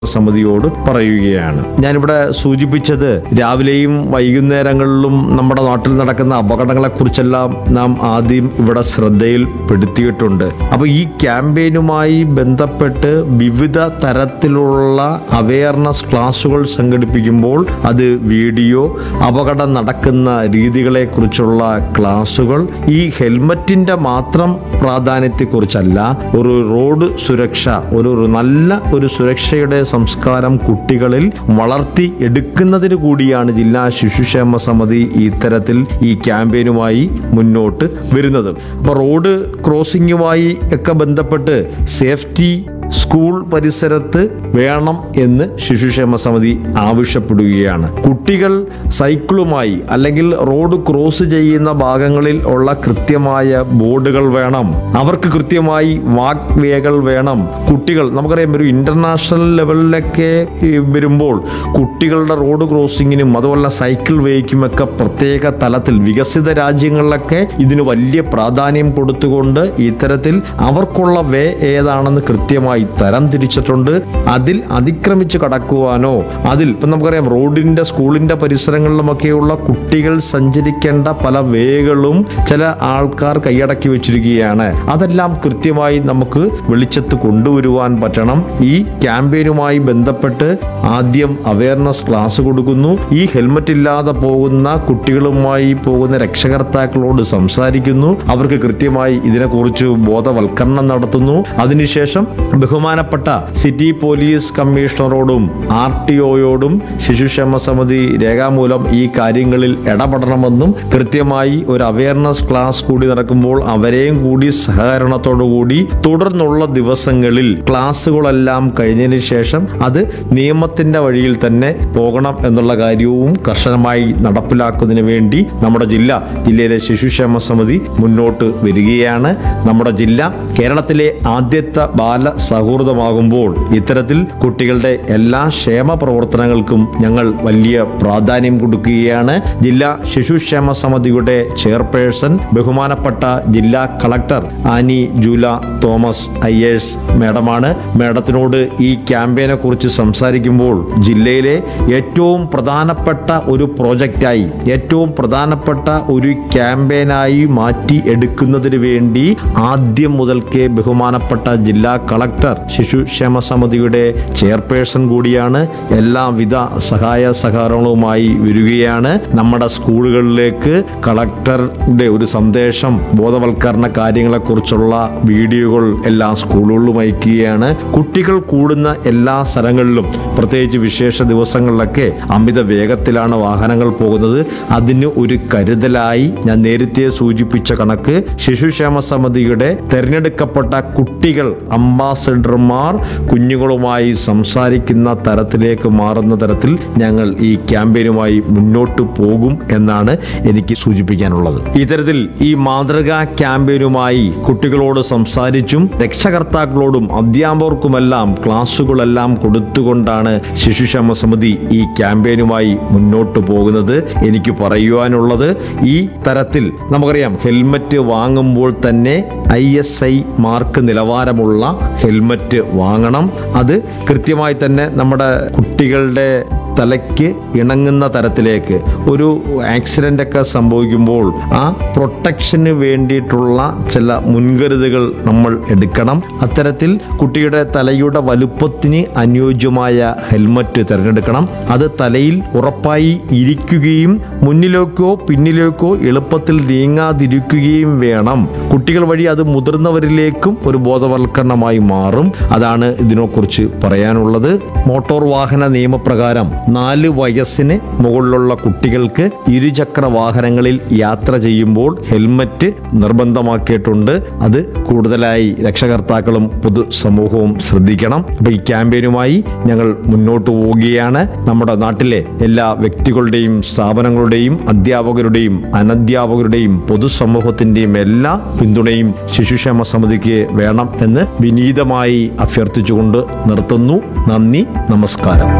സമിതിയോട് പറയുകയാണ് ഞാനിവിടെ സൂചിപ്പിച്ചത് രാവിലെയും വൈകുന്നേരങ്ങളിലും നമ്മുടെ നാട്ടിൽ നടക്കുന്ന അപകടങ്ങളെ കുറിച്ചെല്ലാം നാം ആദ്യം ഇവിടെ ശ്രദ്ധയിൽപ്പെടുത്തിയിട്ടുണ്ട് അപ്പൊ ഈ ക്യാമ്പയിനുമായി ബന്ധപ്പെട്ട് വിവിധ തരത്തിലുള്ള അവയർനെസ് ക്ലാസുകൾ സംഘടിപ്പിക്കുമ്പോൾ അത് വീഡിയോ അപകടം നടക്കുന്ന രീതികളെ കുറിച്ചുള്ള ക്ലാസുകൾ ഈ ഹെൽമറ്റിന്റെ മാത്രം പ്രാധാന്യത്തെക്കുറിച്ചല്ല ഒരു റോഡ് സുരക്ഷ ഒരു ഒരു നല്ല ഒരു സുരക്ഷയുടെ സംസ്കാരം കുട്ടികളിൽ വളർത്തി എടുക്കുന്നതിന് കൂടിയാണ് ജില്ലാ ശിശുക്ഷേമ സമിതി ഇത്തരത്തിൽ ഈ ക്യാമ്പയിനുമായി മുന്നോട്ട് വരുന്നത് അപ്പോൾ റോഡ് ക്രോസിംഗുമായി ഒക്കെ ബന്ധപ്പെട്ട് സേഫ്റ്റി സ്കൂൾ പരിസരത്ത് വേണം എന്ന് ശിശുക്ഷേമ സമിതി ആവശ്യപ്പെടുകയാണ് കുട്ടികൾ സൈക്കിളുമായി അല്ലെങ്കിൽ റോഡ് ക്രോസ് ചെയ്യുന്ന ഭാഗങ്ങളിൽ ഉള്ള കൃത്യമായ ബോർഡുകൾ വേണം അവർക്ക് കൃത്യമായി വാക്ക് വേകൾ വേണം കുട്ടികൾ നമുക്കറിയാം ഒരു ഇന്റർനാഷണൽ ലെവലിലൊക്കെ ഈ വരുമ്പോൾ കുട്ടികളുടെ റോഡ് ക്രോസിങ്ങിനും അതുപോലെ സൈക്കിൾ വേയ്ക്കുമൊക്കെ പ്രത്യേക തലത്തിൽ വികസിത രാജ്യങ്ങളിലൊക്കെ ഇതിന് വലിയ പ്രാധാന്യം കൊടുത്തുകൊണ്ട് ഇത്തരത്തിൽ അവർക്കുള്ള വേ ഏതാണെന്ന് കൃത്യമായി തരം തിരിച്ചിട്ടുണ്ട് അതിൽ അതിക്രമിച്ച് കടക്കുവാനോ അതിൽ ഇപ്പം നമുക്കറിയാം റോഡിന്റെ സ്കൂളിന്റെ പരിസരങ്ങളിലുമൊക്കെയുള്ള കുട്ടികൾ സഞ്ചരിക്കേണ്ട പല വേകളും ചില ആൾക്കാർ കൈയടക്കി വെച്ചിരിക്കുകയാണ് അതെല്ലാം കൃത്യമായി നമുക്ക് വെളിച്ചത്ത് കൊണ്ടുവരുവാൻ പറ്റണം ഈ ക്യാമ്പയിനുമായി ബന്ധപ്പെട്ട് ആദ്യം അവയർനെസ് ക്ലാസ് കൊടുക്കുന്നു ഈ ഹെൽമറ്റ് ഇല്ലാതെ പോകുന്ന കുട്ടികളുമായി പോകുന്ന രക്ഷകർത്താക്കളോട് സംസാരിക്കുന്നു അവർക്ക് കൃത്യമായി ഇതിനെക്കുറിച്ച് ബോധവൽക്കരണം നടത്തുന്നു അതിനുശേഷം ബഹുമാനപ്പെട്ട സിറ്റി പോലീസ് കമ്മീഷണറോടും ആർ ടി ഒയോടും ശിശുക്ഷേമ സമിതി രേഖാമൂലം ഈ കാര്യങ്ങളിൽ ഇടപെടണമെന്നും കൃത്യമായി ഒരു അവയർനെസ് ക്ലാസ് കൂടി നടക്കുമ്പോൾ അവരെയും കൂടി സഹകരണത്തോടു കൂടി തുടർന്നുള്ള ദിവസങ്ങളിൽ ക്ലാസ്സുകളെല്ലാം കഴിഞ്ഞതിന് ശേഷം അത് നിയമത്തിന്റെ വഴിയിൽ തന്നെ പോകണം എന്നുള്ള കാര്യവും കർശനമായി നടപ്പിലാക്കുന്നതിന് വേണ്ടി നമ്മുടെ ജില്ല ജില്ലയിലെ ശിശുക്ഷേമ സമിതി മുന്നോട്ട് വരികയാണ് നമ്മുടെ ജില്ല കേരളത്തിലെ ആദ്യത്തെ ബാല സൗഹൃദമാകുമ്പോൾ ഇത്തരത്തിൽ കുട്ടികളുടെ എല്ലാ ക്ഷേമ പ്രവർത്തനങ്ങൾക്കും ഞങ്ങൾ വലിയ പ്രാധാന്യം കൊടുക്കുകയാണ് ജില്ലാ ശിശുക്ഷേമ സമിതിയുടെ ചെയർപേഴ്സൺ ബഹുമാനപ്പെട്ട ജില്ലാ collector Annie Jula Thomas I S മേഡമാണ് മേഡത്തിനോട് ഈ ക്യാമ്പയിനെ കുറിച്ച് സംസാരിക്കുമ്പോൾ ജില്ലയിലെ ഏറ്റവും പ്രധാനപ്പെട്ട ഒരു പ്രോജക്റ്റായി ഏറ്റവും പ്രധാനപ്പെട്ട ഒരു ക്യാമ്പയിനായി മാറ്റി എടുക്കുന്നതിന് വേണ്ടി ആദ്യം മുതൽക്കേ ബഹുമാനപ്പെട്ട ജില്ലാ കളക്ടർ ശിശുക്ഷേമ സമിതിയുടെ ചെയർപേഴ്സൺ കൂടിയാണ് എല്ലാവിധ സഹായ സഹകരണവുമായി വരികയാണ് നമ്മുടെ സ്കൂളുകളിലേക്ക് കളക്ടറുടെ ഒരു സന്ദേശം ബോധവൽക്കരണ കാര്യങ്ങളെക്കുറിച്ചുള്ള വീഡിയോകൾ എല്ലാ സ്കൂളുകളിലും അയക്കുകയാണ് കുട്ടികൾ കൂടുന്ന എല്ലാ സ്ഥലങ്ങളിലും പ്രത്യേകിച്ച് വിശേഷ ദിവസങ്ങളിലൊക്കെ അമിത വേഗത്തിലാണ് വാഹനങ്ങൾ പോകുന്നത് അതിന് ഒരു കരുതലായി ഞാൻ നേരത്തെ സൂചിപ്പിച്ച കണക്ക് ശിശുക്ഷേമ സമിതിയുടെ തെരഞ്ഞെടുക്കപ്പെട്ട കുട്ടികൾ അംബാസഡർമാർ കുഞ്ഞുങ്ങളുമായി സംസാരിക്കുന്ന തരത്തിലേക്ക് മാറുന്ന തരത്തിൽ ഞങ്ങൾ ഈ ക്യാമ്പയിനുമായി മുന്നോട്ട് പോകും എന്നാണ് എനിക്ക് സൂചിപ്പിക്കാനുള്ളത് ഇത്തരത്തിൽ ഈ മാതൃകാ ക്യാമ്പയിനുമായി കുട്ടികളോട് സംസാരിച്ചും രക്ഷകർത്താക്കളോടും അധ്യാപകർക്കുമെല്ലാം ക്ലാസുകളെല്ലാം കൊടുത്തുകൊണ്ടാണ് ശിശുക്ഷേമ സമിതി ഈ ക്യാമ്പയിനുമായി മുന്നോട്ട് പോകുന്നത് എനിക്ക് പറയുവാനുള്ളത് ഈ തരത്തിൽ നമുക്കറിയാം ഹെൽമറ്റ് വാങ്ങുമ്പോൾ തന്നെ ഐ എസ് ഐ മാർക്ക് നിലവാരമുള്ള ഹെൽമറ്റ് വാങ്ങണം അത് കൃത്യമായി തന്നെ നമ്മുടെ കുട്ടികളുടെ തലയ്ക്ക് ഇണങ്ങുന്ന തരത്തിലേക്ക് ഒരു ആക്സിഡൻ്റ് ഒക്കെ സംഭവിക്കുമ്പോൾ ആ പ്രൊട്ടക്ഷന് വേണ്ടിയിട്ടുള്ള ചില മുൻകരുതലുകൾ നമ്മൾ എടുക്കണം അത്തരത്തിൽ കുട്ടിയുടെ തലയുടെ വലുപ്പത്തിന് അനുയോജ്യമായ ഹെൽമറ്റ് തിരഞ്ഞെടുക്കണം അത് തലയിൽ ഉറപ്പായി ഇരിക്കുകയും മുന്നിലേക്കോ പിന്നിലേക്കോ എളുപ്പത്തിൽ നീങ്ങാതിരിക്കുകയും വേണം കുട്ടികൾ വഴി അത് മുതിർന്നവരിലേക്കും ഒരു ബോധവൽക്കരണമായി മാറും അതാണ് ഇതിനെക്കുറിച്ച് പറയാനുള്ളത് മോട്ടോർ വാഹന നിയമപ്രകാരം നാല് വയസ്സിന് മുകളിലുള്ള കുട്ടികൾക്ക് ഇരുചക്ര വാഹനങ്ങളിൽ യാത്ര ചെയ്യുമ്പോൾ ഹെൽമറ്റ് നിർബന്ധമാക്കിയിട്ടുണ്ട് അത് കൂടുതലായി രക്ഷകർത്താക്കളും പൊതുസമൂഹവും ശ്രദ്ധിക്കണം അപ്പൊ ഈ ക്യാമ്പയിനുമായി ഞങ്ങൾ മുന്നോട്ട് പോവുകയാണ് നമ്മുടെ നാട്ടിലെ എല്ലാ വ്യക്തികളുടെയും സ്ഥാപനങ്ങളുടെയും അധ്യാപകരുടെയും അനധ്യാപകരുടെയും പൊതുസമൂഹത്തിന്റെയും എല്ലാ പിന്തുണയും ശിശുക്ഷേമ സമിതിക്ക് വേണം എന്ന് വിനീതമായി അഭ്യർത്ഥിച്ചുകൊണ്ട് നിർത്തുന്നു നന്ദി നമസ്കാരം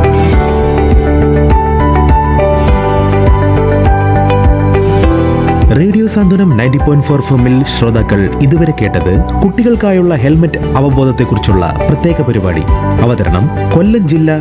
radio Santhwanam ninety point four ഫമിൽ ശ്രോതാക്കൾ ഇതുവരെ കേട്ടത് കുട്ടികൾക്കായുള്ള ഹെൽമറ്റ് അവബോധത്തെക്കുറിച്ചുള്ള പ്രത്യേക പരിപാടി അവതരണം കൊല്ലം ജില്ലാ